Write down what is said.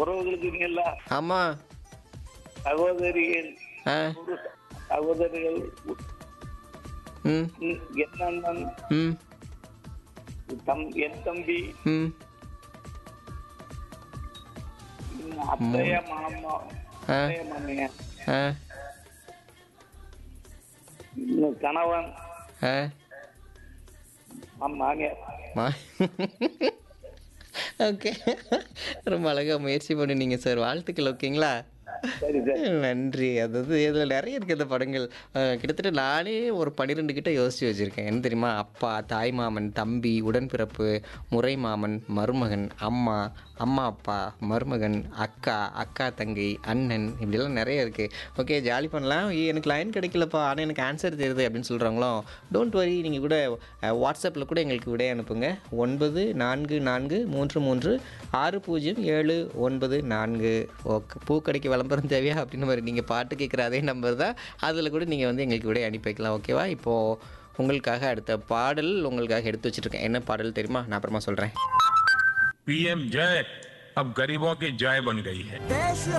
உறவுகளுக்கு இருக்கீங்களா ஆமாம் சகோதரிகள் ஆ ஒரு சகோதரிகள் ம் ம், என் அண்ணன் ம் தம் என் தம்பி ம் ம், அத்தைய மாமா ஆ அத்தைய மாமியா ஆ ம், கணவன் ஆ ஆம், மாமியார் மா ஓகே ரொம்ப அழகாக முயற்சி பண்ணினீங்க சார் வாழ்த்துக்கள் ஓகேங்களா சரி சார் நன்றி அதாவது இதில் நிறைய இருக்குது இந்த படங்கள் அஹ் கிட்டத்தட்ட நானே ஒரு பன்னிரெண்டு கிட்ட யோசித்து வச்சுருக்கேன் என்ன தெரியுமா அப்பா தாய் மாமன் தம்பி உடன்பிறப்பு முறை மாமன் மருமகன் அம்மா அம்மா அப்பா மருமகன் அக்கா அக்கா தங்கை அண்ணன் இப்படிலாம் நிறைய இருக்குது ஓகே ஜாலி பண்ணலாம் ஏய், எனக்கு லைன் கிடைக்கலப்பா ஆனால் எனக்கு ஆன்சர் தெரியுது அப்படின்னு சொல்கிறாங்களோ டோன்ட் வரி நீங்கள் கூட வாட்ஸ்அப்பில் கூட எங்களுக்கு விடை அனுப்புங்க ஒன்பது நான்கு நான்கு மூன்று மூன்று ஆறு பூஜ்ஜியம் ஏழு ஒன்பது நான்கு ஓகே பூக்கடைக்கு விளம்பரம் தேவையா அப்படின்னு மாதிரி நீங்கள் பாட்டு கேட்குற அதே நம்பர் தான் அதில் கூட நீங்கள் வந்து எங்களுக்கு விடை அனுப்பி வைக்கலாம் ஓகேவா இப்போது உங்களுக்காக அடுத்த பாடல் உங்களுக்காக எடுத்து வச்சுருக்கேன் என்ன பாடல் தெரியுமா நான் அப்புறமா சொல்கிறேன் पीएम जय अब गरीबों की जय बन गई है देश